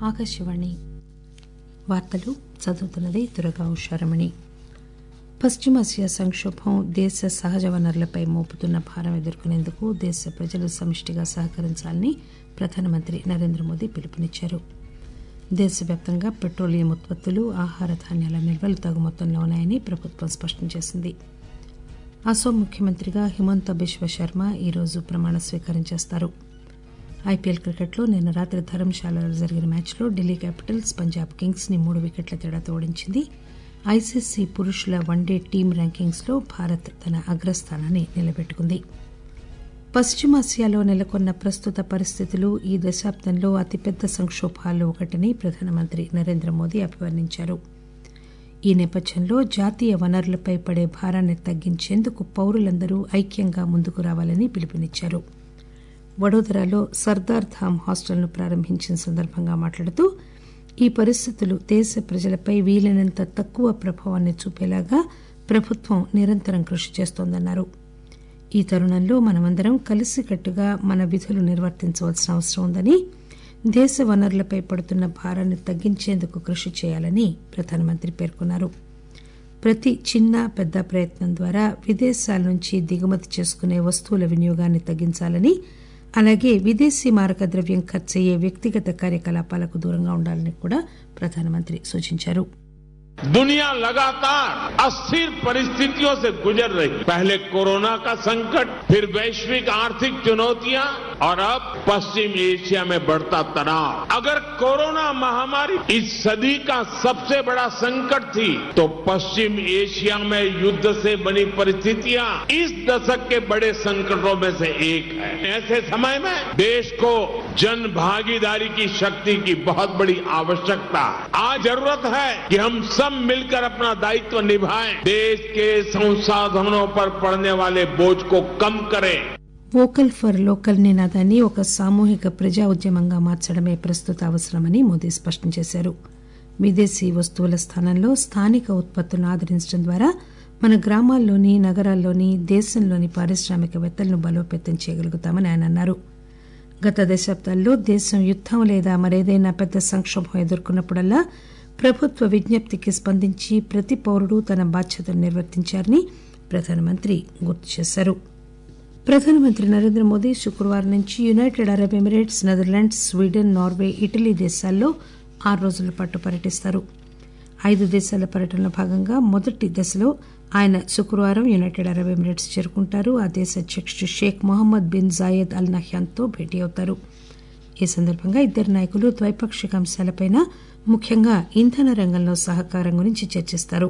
ఆకాశవాణి వార్తలు చదువుతున్నది దురగా ఉషారమణి పశ్చిమాసియా సంక్షోభం దేశ సహజ వనరులపై మోపుతున్న భారం ఎదుర్కొనేందుకు దేశ ప్రజలు సమిష్టిగా సహకరించాలని ప్రధానమంత్రి నరేంద్ర మోదీ పిలుపునిచ్చారు దేశవ్యాప్తంగా పెట్రోలియం ఉత్పత్తులు ఆహార ధాన్యాల నిల్వలు తగు మొత్తంలో ఉన్నాయని ప్రభుత్వం స్పష్టం చేసింది అసోం ముఖ్యమంత్రిగా హిమంత బిశ్వ శర్మ ఈరోజు ప్రమాణ స్వీకారం చేస్తారు ఐపీఎల్ క్రికెట్లో నిన్న రాత్రి ధర్మశాలలో జరిగిన మ్యాచ్లో ఢిల్లీ క్యాపిటల్స్ పంజాబ్ కింగ్స్ ని మూడు వికెట్ల తేడాతో ఓడించింది ఐసీసీ పురుషుల వన్డే టీమ్ ర్యాంకింగ్స్ లో భారత్ తన అగ్రస్థానాన్ని నిలబెట్టుకుంది పశ్చిమాసియాలో నెలకొన్న ప్రస్తుత పరిస్థితులు ఈ దశాబ్దంలో అతిపెద్ద సంక్షోభాల్లో ఒకటని ప్రధానమంత్రి నరేంద్ర మోదీ అభివర్ణించారు ఈ నేపథ్యంలో జాతీయ వనరులపై పడే భారాన్ని తగ్గించేందుకు పౌరులందరూ ఐక్యంగా ముందుకు రావాలని పిలుపునిచ్చారు వడోదరాలో సర్దార్ ధామ్ హాస్టల్ను ప్రారంభించిన సందర్భంగా మాట్లాడుతూ ఈ పరిస్థితులు దేశ ప్రజలపై వీలైనంత తక్కువ ప్రభావాన్ని చూపేలాగా ప్రభుత్వం నిరంతరం కృషి చేస్తోందన్నారు ఈ తరుణంలో మనమందరం కలిసికట్టుగా మన విధులు నిర్వర్తించవలసిన అవసరం ఉందని దేశ వనరులపై పడుతున్న భారాన్ని తగ్గించేందుకు కృషి చేయాలని ప్రధానమంత్రి పేర్కొన్నారు ప్రతి చిన్న పెద్ద ప్రయత్నం ద్వారా విదేశాల నుంచి దిగుమతి చేసుకునే వస్తువుల వినియోగాన్ని తగ్గించాలని అలాగే విదేశీ మారక ద్రవ్యం ఖర్చయ్యే వ్యక్తిగత కార్యకలాపాలకు దూరంగా ఉండాలని కూడా ప్రధానమంత్రి సూచించారు दुनिया लगातार अस्थिर परिस्थितियों से गुजर रही पहले कोरोना का संकट फिर वैश्विक आर्थिक चुनौतियां और अब पश्चिम एशिया में बढ़ता तनाव अगर कोरोना महामारी इस सदी का सबसे बड़ा संकट थी तो पश्चिम एशिया में युद्ध से बनी परिस्थितियां इस दशक के बड़े संकटों में से एक है ऐसे समय में देश को जन भागीदारी की शक्ति की बहुत बड़ी आवश्यकता है आज जरूरत है कि हम सब मिलकर अपना दायित्व निभाएं देश के संसाधनों पर पड़ने वाले बोझ को कम करें వోకల్ ఫర్ లోకల్ నినాదాన్ని ఒక సామూహిక ప్రజా ఉద్యమంగా మార్చడమే ప్రస్తుత అవసరమని మోదీ స్పష్టం చేశారు విదేశీ వస్తువుల స్థానంలో స్థానిక ఉత్పత్తులను ఆదరించడం ద్వారా మన గ్రామాల్లోని నగరాల్లోని దేశంలోని పారిశ్రామికవేత్తలను బలోపేతం చేయగలుగుతామని ఆయన అన్నారు గత దశాబ్దాల్లో దేశం యుద్దం లేదా మరేదైనా పెద్ద సంక్షోభం ఎదుర్కొన్నప్పుడల్లా ప్రభుత్వ విజ్ఞప్తికి స్పందించి ప్రతి పౌరుడు తన బాధ్యతను నిర్వర్తించారని ప్రధానమంత్రి గుర్తు చేశారు ప్రధానమంత్రి నరేంద్ర మోదీ శుక్రవారం నుంచి United Arab Emirates Netherlands Sweden Norway Italy దేశాల్లో ఆరు రోజుల పాటు పర్యటిస్తారు ఐదు దేశాల పర్యటనలో భాగంగా మొదటి దశలో ఆయన శుక్రవారం యునైటెడ్ అరబ్ ఎమిరేట్స్ చేరుకుంటారు ఆ దేశ అధ్యక్షుడు Sheikh Mohamed bin Zayed Al నహ్యాన్తో భేటీ అవుతారు ఈ సందర్భంగా ఇద్దరు నాయకులు ద్వైపాక్షిక అంశాలపై ముఖ్యంగా ఇంధన రంగంలో సహకారం గురించి చర్చిస్తారు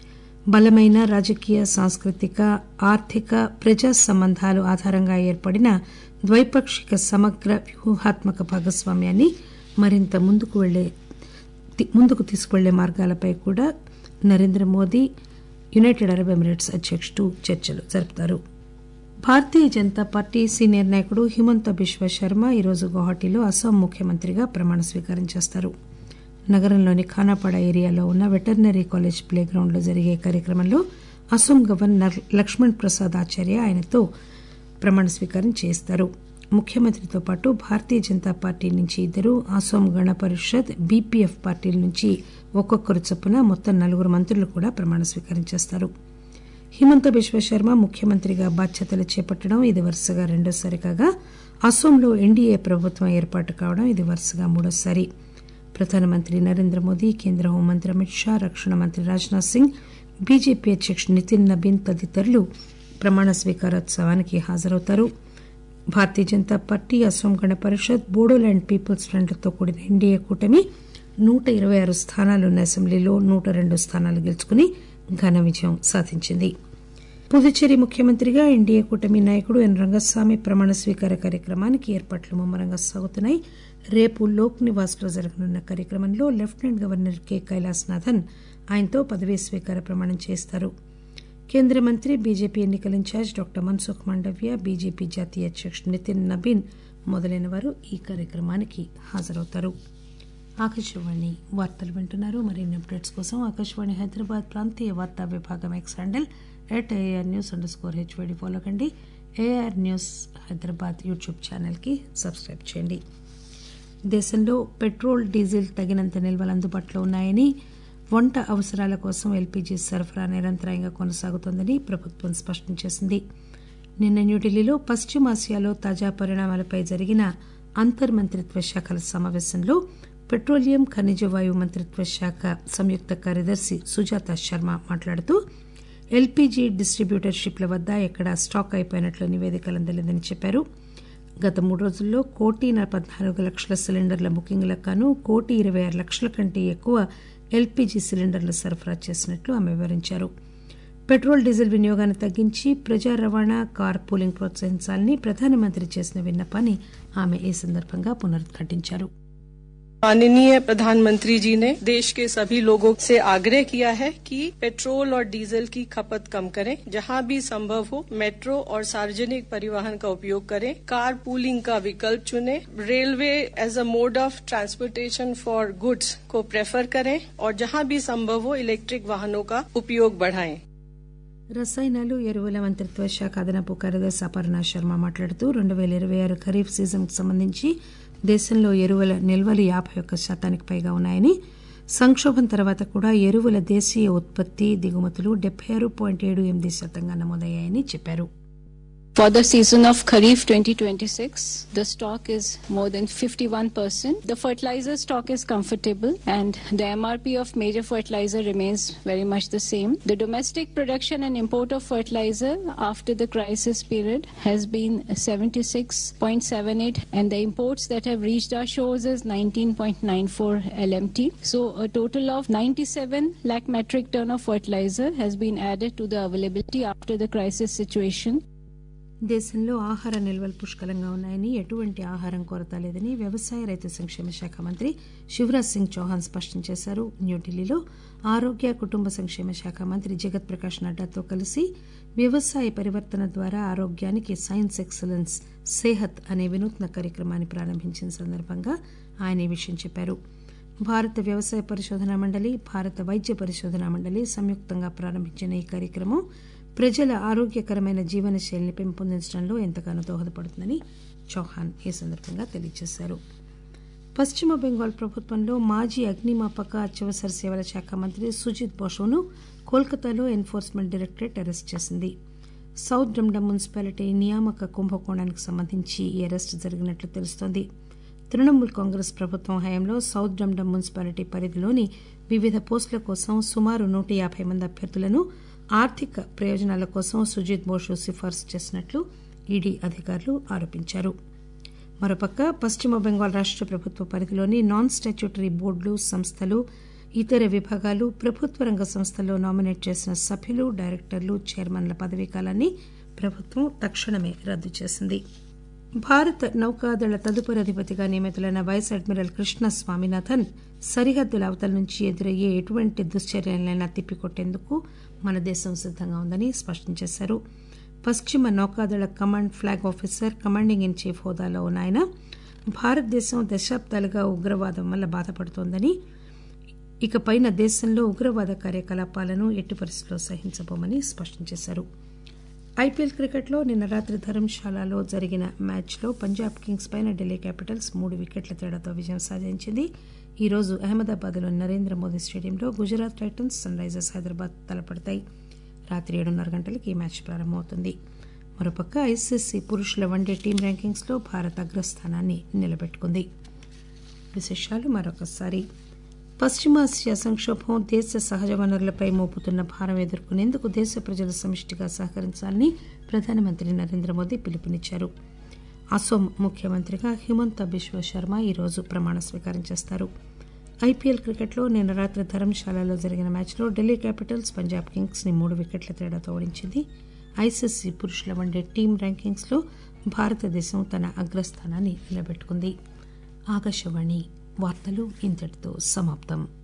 బలమైన రాజకీయ సాంస్కృతిక ఆర్థిక ప్రజా సంబంధాలు ఆధారంగా ఏర్పడిన ద్వైపాక్షిక సమగ్ర వ్యూహాత్మక భాగస్వామ్యాన్ని మరింత ముందుకు వెళ్లే ముందుకు తీసుకువెళ్లే మార్గాలపై కూడా Narendra Modi United Arab Emirates అధ్యక్షుడు చర్చలు జరుపుతారు భారతీయ జనతా పార్టీ సీనియర్ నాయకుడు హిమంత బిశ్వ శర్మ ఈరోజు గౌహటిలో అస్సాం ముఖ్యమంత్రిగా ప్రమాణ స్వీకారం చేస్తారు నగరంలోని ఖానాపాడ ఏరియాలో ఉన్న వెటర్నరీ కాలేజ్ ప్లే గ్రౌండ్ లో జరిగే కార్యక్రమంలో అస్సాం గవర్నర్ లక్ష్మణ్ ప్రసాద్ ఆచార్య ఆయనతో ప్రమాణ స్వీకారం చేస్తారు ముఖ్యమంత్రితో పాటు భారతీయ జనతా పార్టీ నుంచి ఇద్దరు అసోం గణ పరిషత్ బీపీఎఫ్ పార్టీల నుంచి ఒక్కొక్కరు చొప్పున మొత్తం నలుగురు మంత్రులు కూడా ప్రమాణ స్వీకారం చేస్తారు హిమంత బిశ్వ శర్మ ముఖ్యమంత్రిగా బాధ్యతలు చేపట్టడం ఇది వరుసగా రెండోసారి కాగా అసోంలో ఎన్డీఏ ప్రభుత్వం ఏర్పాటు కావడం ఇది వరుసగా మూడోసారి ప్రధానమంత్రి నరేంద్ర మోదీ కేంద్ర హోంమంత్రి అమిత్ షా రక్షణ మంత్రి రాజ్నాథ్ సింగ్ బీజేపీ అధ్యకుడు నితిన్ నబీన్ తదితరులు ప్రమాణ స్వీకారోత్సవానికి హాజరవుతారు భారతీయ జనతా పార్టీ అస్సాం గణ పరిషత్ బోడోల్యాండ్ పీపుల్స్ ఫ్రంట్తో కూడిన ఎన్డీఏ కూటమి నూట ఇరవై ఆరు స్థానాలున్న అసెంబ్లీలో నూట రెండు స్థానాలు గెలుచుకుని ఘన విజయం సాధించింది పుదుచ్చేరి ముఖ్యమంత్రిగా ఎన్డీఏ కూటమి నాయకుడు ఎన్ రంగస్వామి ప్రమాణ స్వీకార కార్యక్రమానికి ఏర్పాట్లు ముమ్మరంగా సాగుతున్నాయి రేపు లోక్ నివాస్ లో జరగనున్న కార్యక్రమంలో లెఫ్టినెంట్ గవర్నర్ కె కైలాసనాథన్ ఆయనతో పదవీ స్వీకార ప్రమాణం చేస్తారు కేంద్ర మంత్రి బీజేపీ ఎన్నికల in charge doctor Mansukh Mandaviya BJP జాతీయ అధ్యకుడు నితిన్ నబీన్ మొదలైన వారు ఈ కార్యక్రమానికి హాజరవుతారు ఆకాశవాణి వార్తలు వింటున్నారు మరిన్ని అప్డేట్స్ కోసం ఆకాశవాణి హైదరాబాద్ ప్రాంతీయ వార్తా విభాగం X handle at A R news underscore H Y D follow కండి ఏఆర్ న్యూస్ హైదరాబాద్ యూట్యూబ్ ఛానల్కి సబ్స్క్రైబ్ చేయండి దేశంలో పెట్రోల్ డీజిల్ తగినంత నిల్వలు అందుబాటులో ఉన్నాయని వంట అవసరాల కోసం ఎల్పీజీ సరఫరా నిరంతరాయంగా కొనసాగుతోందని ప్రభుత్వం స్పష్టం చేసింది నిన్న న్యూఢిల్లీలో పశ్చిమాసియాలో తాజా పరిణామాలపై జరిగిన అంతర్ మంత్రిత్వ శాఖల సమావేశంలో పెట్రోలియం ఖనిజ వాయువు మంత్రిత్వ శాఖ సంయుక్త కార్యదర్శి సుజాత శర్మ మాట్లాడుతూ ఎల్పీజీ డిస్టిబ్యూటర్షిప్ల వద్ద ఎక్కడా స్టాక్ అయిపోయినట్లు నివేదికలు అందలేదని చెప్పారు గత మూడు రోజుల్లో కోటి పద్నాలుగు లక్షల సిలిండర్ల బుకింగ్లకు గాను కోటి ఇరవై ఆరు లక్షల కంటే ఎక్కువ ఎల్పీజీ సిలిండర్లు సరఫరా చేసినట్లు ఆమె వివరించారు పెట్రోల్ డీజిల్ వినియోగాన్ని తగ్గించి ప్రజా రవాణా కార్ పూలింగ్ ప్రోత్సహించాలని ప్రధానమంత్రి చేసిన విన్నపాన్ని ఆమె ఈ సందర్భంగా పునరుద్ఘాటించారు माननीय प्रधानमंत्री जी ने देश के सभी लोगों से आग्रह किया है कि पेट्रोल और डीजल की खपत कम करें जहां भी संभव हो मेट्रो और सार्वजनिक परिवहन का उपयोग करें कार पूलिंग का विकल्प चुनें railway as a mode of transportation for goods को प्रेफर करें और जहां भी संभव हो इलेक्ट्रिक वाहनों का उपयोग बढ़ाएं రసాయనాలు ఎరువుల మంత్రిత్వ శాఖ అదనపు కార్యదర్శి అపర్ణ శర్మ మాట్లాడుతూ రెండు పేల ఇరవై ఆరు ఖరీఫ్ సీజన్ కు సంబంధించి దేశంలో ఎరువుల నిల్వలు యాబై ఒక్క శాతానికి పైగా ఉన్నాయని సంక్షోభం తర్వాత కూడా ఎరువుల దేశీయ ఉత్పత్తి దిగుమతులు డెబ్బై ఆరు పాయింట్ ఏడు ఎనిమిది శాతంగా నమోదయ్యాయని చెప్పారు For the season of Kharif 2026, the stock is more than 51%. The fertilizer stock is comfortable and the MRP of major fertilizer remains very much the same. The domestic production and import of fertilizer after the crisis period has been 76.78 and the imports that have reached our shores is 19.94 LMT. So a total of 97 lakh metric ton of fertilizer has been added to the availability after the crisis situation. దేశంలో ఆహార నిల్వలు పుష్కలంగా ఉన్నాయని ఎటువంటి ఆహారం కొరత లేదని వ్యవసాయ రైతు సంక్షేమ శాఖ మంత్రి శివరాజ్ సింగ్ చౌహాన్ స్పష్టం చేశారు న్యూఢిల్లీలో ఆరోగ్య కుటుంబ సంక్షేమ శాఖ మంత్రి జగత్ ప్రకాష్ నడ్డాతో కలిసి వ్యవసాయ పరివర్తన ద్వారా ఆరోగ్యానికి సైన్స్ ఎక్సలెన్స్ సేహత్ అనే వినూత్న కార్యక్రమాన్ని ప్రారంభించిన సందర్భంగా ఆయన ఈ విషయం చెప్పారు భారత వ్యవసాయ పరిశోధనా మండలి భారత వైద్య పరిశోధనా మండలి సంయుక్తంగా ప్రారంభించిన ఈ కార్యక్రమం ప్రజల ఆరోగ్యకరమైన జీవన శైలిని పెంపొందించడంలో ఎంతగానో దోహదపడుతుందని చౌహాన్ ఈ సందర్భంగా తెలియజేశారు పశ్చిమ బెంగాల్ ప్రభుత్వంలో మాజీ అగ్నిమాపక అత్యవసర సేవల శాఖ మంత్రి సుజిత్ బోషోను కోల్కతాలో ఎన్ఫోర్స్మెంట్ డైరెక్టరేట్ అరెస్ట్ చేసింది సౌత్ డమ్డమ్ మున్సిపాలిటీ నియామక కుంభకోణానికి సంబంధించి ఈ అరెస్టు జరిగినట్లు తెలుస్తోంది తృణమూల్ కాంగ్రెస్ ప్రభుత్వం హయాంలో సౌత్ డమ్డమ్ మున్సిపాలిటీ పరిధిలోని వివిధ పోస్టుల కోసం సుమారు నూట యాబై మంది అభ్యర్థులను ఆర్థిక ప్రయోజనాల కోసం సుజిత్ బోషు సిఫార్సు చేసినట్లు ఈడీ అధికారులు ఆరోపించారు మరోపక్క పశ్చిమ బెంగాల్ రాష్ట ప్రభుత్వ పరిధిలోని నాన్ స్టాట్యూటరీ బోర్డులు సంస్థలు ఇతర విభాగాలు ప్రభుత్వ రంగ సంస్థల్లో నామినేట్ చేసిన సభ్యులు డైరెక్టర్లు చైర్మన్ల పదవీకాలాన్ని ప్రభుత్వం తక్షణమే రద్దు చేసింది భారత నౌకాదళ తదుపరి అధిపతిగా నియమితులైన వైస్ అడ్మిరల్ కృష్ణ స్వామినాథన్ సరిహద్దుల అవతల నుంచి ఎదురయ్యే ఎటువంటి దుశ్చర్యలైనా తిప్పికొట్టేందుకు మన దేశం సిద్దంగా ఉందని స్పష్టం చేశారు పశ్చిమ నౌకాదళ command flag officer commanding in chief హోదాలో ఉన్న ఆయన భారతదేశం దశాబ్దాలుగా ఉగ్రవాదం వల్ల బాధపడుతోందని ఇకపైన దేశంలో ఉగ్రవాద కార్యకలాపాలను ఎట్టి పరిస్థితుల్లో సహించబోమని స్పష్టం చేశారు ఐపీఎల్ క్రికెట్లో నిన్న రాత్రి ధర్మశాలలో జరిగిన మ్యాచ్లో పంజాబ్ కింగ్స్ పైన ఢిల్లీ క్యాపిటల్స్ మూడు వికెట్ల తేడాతో విజయం సాధించింది ఈ రోజు అహ్మదాబాద్లోని నరేంద్ర మోదీ స్టేడియంలో Gujarat Titans Sunrisers Hyderabad తలపడతాయి రాత్రి ఏడున్నర గంటలకు ఈ మ్యాచ్ ప్రారంభమవుతుంది మరోపక్క ఐసీసీ పురుషుల వన్డే టీం ర్యాంకింగ్స్లో భారత్ అగ్రస్థానాన్ని నిలబెట్టుకుంది విశేషాలు మరొకసారి పశ్చిమాసియా సంక్షోభం దేశ సహజ వనరులపై మోపుతున్న భారం ఎదుర్కొనేందుకు దేశ ప్రజలు సమిష్టిగా సహకరించాలని ప్రధానమంత్రి నరేంద్ర మోదీ పిలుపునిచ్చారు అసోం ముఖ్యమంత్రిగా హిమంత బిశ్వ శర్మ ఈరోజు ప్రమాణ స్వీకారం చేస్తారు ఐపీఎల్ క్రికెట్లో నిన్న రాత్రి ధర్మశాలలో జరిగిన మ్యాచ్లో ఢిల్లీ క్యాపిటల్స్ పంజాబ్ కింగ్స్ ని మూడు వికెట్ల తేడాతో ఓడించింది ఐసీసీ పురుషుల వన్డే టీం ర్యాంకింగ్స్లో భారతదేశం తన అగ్రస్థానాన్ని నిలబెట్టుకుంది ఆకాశవాణి వార్తలు ఇంతటితో సమాప్తం